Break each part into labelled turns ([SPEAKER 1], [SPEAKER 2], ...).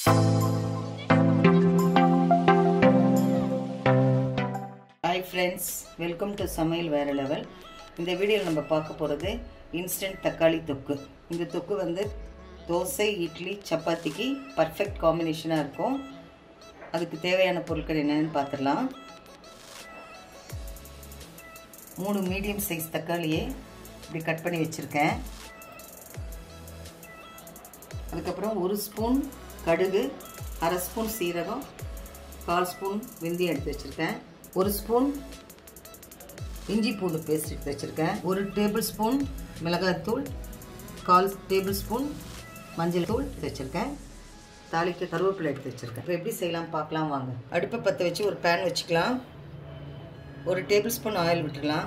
[SPEAKER 1] hi friends welcome to சமையல் வேறு level இந்த வீடியோவில் நம்ம பார்க்க போகிறது இன்ஸ்டன்ட் தக்காளி தொக்கு இந்த தொக்கு வந்து தோசை இட்லி சப்பாத்திக்கு பர்ஃபெக்ட் காம்பினேஷனாக இருக்கும் அதுக்கு தேவையான பொருட்கள் என்னென்னு பார்த்துடலாம் மூணு மீடியம் சைஸ் தக்காளியை இப்படி கட் பண்ணி வச்சுருக்கேன் அதுக்கப்புறம் ஒரு ஸ்பூன் கடுகு அரை ஸ்பூன் சீரகம் கால் ஸ்பூன் வெந்தயம் எடுத்து வச்சுருக்கேன் ஒரு ஸ்பூன் இஞ்சி பூண்டு பேஸ்ட் எடுத்து வச்சுருக்கேன் ஒரு டேபிள் ஸ்பூன் மிளகாய்த்தூள் கால் டேபிள் ஸ்பூன் மஞ்சள் தூள் எடுத்து வச்சுருக்கேன் தாளிக்க கருவேப்பிலை எடுத்து வச்சுருக்கேன் இப்போ எப்படி செய்யலாம் பார்க்கலாம் வாங்க அடுப்பை பற்ற வச்சு ஒரு பேன் வச்சுக்கலாம் ஒரு டேபிள் ஸ்பூன் ஆயில் விட்டுடலாம்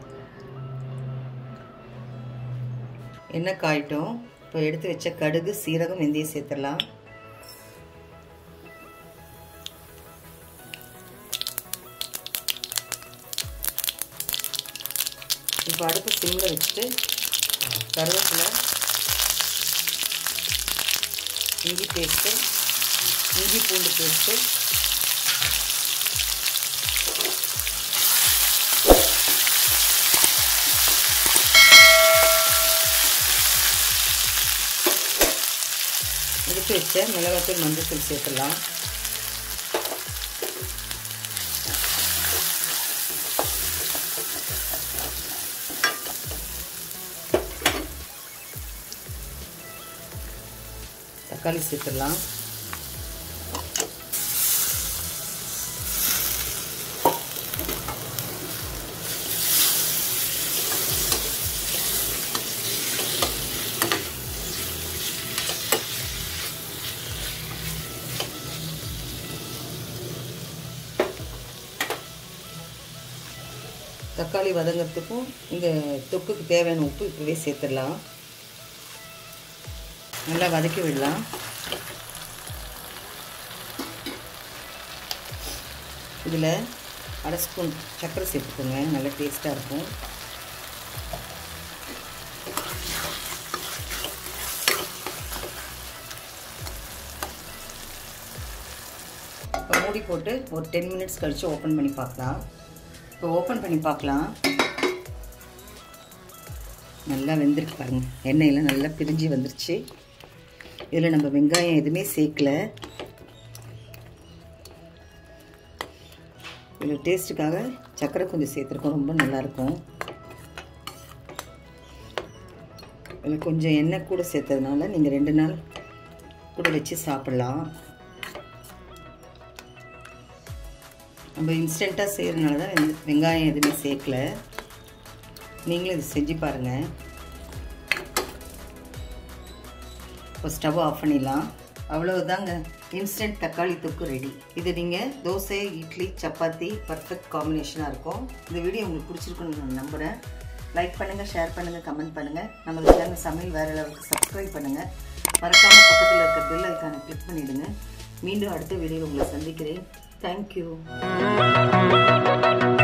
[SPEAKER 1] எண்ணெய் காயட்டும் இப்போ எடுத்து வச்ச கடுகு சீரகம் வெந்தயம் சேர்த்துடலாம் இப்போ அடுப்பு சிம்மில் வச்சுட்டு கருவேப்பிலை இஞ்சி பேஸ்ட்டு இஞ்சி பூண்டு பேஸ்ட்டு எடுத்து வச்ச மிளகாத்தூள் மஞ்சத்தூள் சேர்த்துடலாம் தக்காளி சேர்த்துடலாம் தக்காளி வதங்கிறதுக்கும் இந்த தொக்குக்கு தேவையான உப்பு இப்போவே சேர்த்துடலாம் நல்லா வதக்கி விடலாம் இதில் அரை ஸ்பூன் சர்க்கரை சேர்த்துக்கோங்க நல்லா டேஸ்ட்டாக இருக்கும் இப்போ மூடி போட்டு ஒரு டென் மினிட்ஸ் கழித்து ஓப்பன் பண்ணி பார்க்கலாம் இப்போ ஓப்பன் பண்ணி பார்க்கலாம் நல்லா வெந்திருக்கு பாருங்கள் எண்ணெயில் நல்லா பிரிஞ்சு வந்துருச்சு இதில் நம்ம வெங்காயம் எதுவுமே சேர்க்கல இதில் டேஸ்ட்டுக்காக சர்க்கரை கொஞ்சம் சேர்த்துருக்கோம் ரொம்ப நல்லாயிருக்கும் இதில் கொஞ்சம் எண்ணெய் கூட சேர்த்ததுனால நீங்கள் ரெண்டு நாள் கூட வச்சு சாப்பிட்லாம் நம்ம இன்ஸ்டண்ட்டாக செய்கிறனால தான் வெங்காயம் எதுவுமே சேர்க்கல நீங்களும் இது செஞ்சு பாருங்கள் இப்போ ஸ்டவ் ஆஃப் பண்ணிடலாம் அவ்வளவுதாங்க இன்ஸ்டன்ட் தக்காளி தொக்கு ரெடி இது நீங்கள் தோசை இட்லி சப்பாத்தி பர்ஃபெக்ட் காம்பினேஷனாக இருக்கும் இந்த வீடியோ உங்களுக்கு பிடிச்சிருக்குன்னு நான் நம்புகிறேன் லைக் பண்ணுங்கள் ஷேர் பண்ணுங்கள் கமெண்ட் பண்ணுங்கள் நமது சேனல் சமையல் வேறு லெவலுக்கு சப்ஸ்கிரைப் பண்ணுங்கள் மறக்காமல் பக்கத்தில் இருக்க பெல் ஐக்கானை கிளிக் பண்ணிவிடுங்க மீண்டும் அடுத்த வீடியோவில் உங்களை சந்திக்கிறேன் தேங்க்யூ